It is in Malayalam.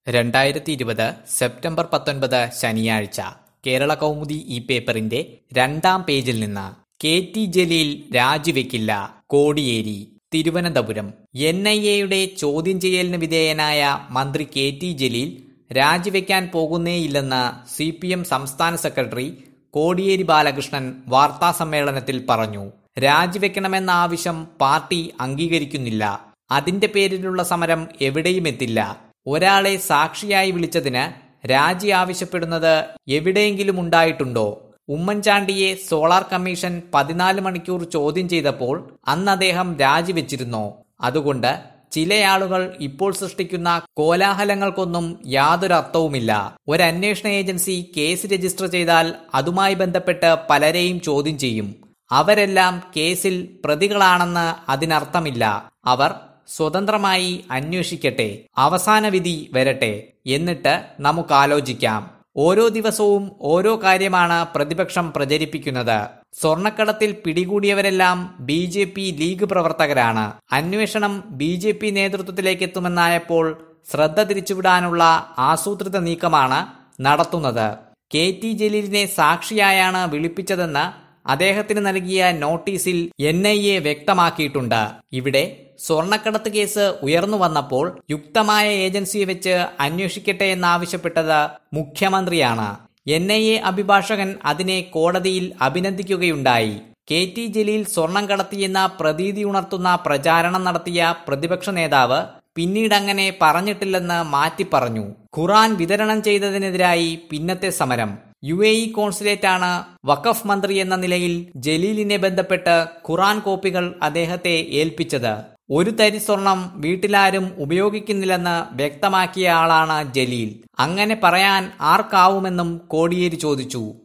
രണ്ടായിരത്തി ഇരുപത് സെപ്റ്റംബർ പത്തൊൻപത് ശനിയാഴ്ച കേരള കൗമുദി ഈ പേപ്പറിന്റെ രണ്ടാം പേജിൽ നിന്ന് കെ ടി ജലീൽ രാജിവെക്കില്ല കോടിയേരി തിരുവനന്തപുരം എൻ ഐ എയുടെ ചോദ്യം ചെയ്യലിന് വിധേയനായ മന്ത്രി കെ ടി ജലീൽ രാജിവെക്കാൻ പോകുന്നേയില്ലെന്ന് സി പി എം സംസ്ഥാന സെക്രട്ടറി കോടിയേരി ബാലകൃഷ്ണൻ വാർത്താസമ്മേളനത്തിൽ പറഞ്ഞു രാജിവെക്കണമെന്ന ആവശ്യം പാർട്ടി അംഗീകരിക്കുന്നില്ല അതിന്റെ പേരിലുള്ള സമരം എവിടെയും എത്തില്ല ഒരാളെ സാക്ഷിയായി വിളിച്ചതിന് രാജി ആവശ്യപ്പെടുന്നത് എവിടെയെങ്കിലും ഉണ്ടായിട്ടുണ്ടോ ഉമ്മൻചാണ്ടിയെ സോളാർ കമ്മീഷൻ പതിനാല് മണിക്കൂർ ചോദ്യം ചെയ്തപ്പോൾ അന്ന് അദ്ദേഹം രാജിവെച്ചിരുന്നോ അതുകൊണ്ട് ചില ആളുകൾ ഇപ്പോൾ സൃഷ്ടിക്കുന്ന കോലാഹലങ്ങൾക്കൊന്നും യാതൊരു അർത്ഥവുമില്ല ഒരു അന്വേഷണ ഏജൻസി കേസ് രജിസ്റ്റർ ചെയ്താൽ അതുമായി ബന്ധപ്പെട്ട് പലരെയും ചോദ്യം ചെയ്യും അവരെല്ലാം കേസിൽ പ്രതികളാണെന്ന് അതിനർത്ഥമില്ല അവർ സ്വതന്ത്രമായി അന്വേഷിക്കട്ടെ അവസാന വിധി വരട്ടെ എന്നിട്ട് നമുക്ക് ആലോചിക്കാം ഓരോ ദിവസവും ഓരോ കാര്യമാണ് പ്രതിപക്ഷം പ്രചരിപ്പിക്കുന്നത് സ്വർണക്കടത്തിൽ പിടികൂടിയവരെല്ലാം ബി ജെ പി ലീഗ് പ്രവർത്തകരാണ് അന്വേഷണം ബി ജെ പി നേതൃത്വത്തിലേക്ക് എത്തുമെന്നായപ്പോൾ ശ്രദ്ധ തിരിച്ചുവിടാനുള്ള ആസൂത്രിത നീക്കമാണ് നടത്തുന്നത് കെ ടി ജലീലിനെ സാക്ഷിയായാണ് വിളിപ്പിച്ചതെന്ന് അദ്ദേഹത്തിന് നൽകിയ നോട്ടീസിൽ എൻ ഐ എ വ്യക്തമാക്കിയിട്ടുണ്ട് ഇവിടെ സ്വർണക്കടത്ത് കേസ് ഉയർന്നു വന്നപ്പോൾ യുക്തമായ ഏജൻസിയെ വെച്ച് അന്വേഷിക്കട്ടെ എന്നാവശ്യപ്പെട്ടത് മുഖ്യമന്ത്രിയാണ് എൻ ഐ എ അഭിഭാഷകൻ അതിനെ കോടതിയിൽ അഭിനന്ദിക്കുകയുണ്ടായി കെ ടി ജലീൽ സ്വർണം കടത്തിയെന്ന പ്രതീതി ഉണർത്തുന്ന പ്രചാരണം നടത്തിയ പ്രതിപക്ഷ നേതാവ് പിന്നീട് അങ്ങനെ പറഞ്ഞിട്ടില്ലെന്ന് മാറ്റി പറഞ്ഞു ഖുറാൻ വിതരണം ചെയ്തതിനെതിരായി പിന്നത്തെ സമരം യു എ ഇ കോൺസുലേറ്റാണ് വഖഫ് മന്ത്രി എന്ന നിലയിൽ ജലീലിനെ ബന്ധപ്പെട്ട് ഖുറാൻ കോപ്പികൾ അദ്ദേഹത്തെ ഏൽപ്പിച്ചത് ഒരു തരി സ്വർണം വീട്ടിലാരും ഉപയോഗിക്കുന്നില്ലെന്ന് വ്യക്തമാക്കിയ ആളാണ് ജലീൽ അങ്ങനെ പറയാൻ ആർക്കാവുമെന്നും കോടിയേരി ചോദിച്ചു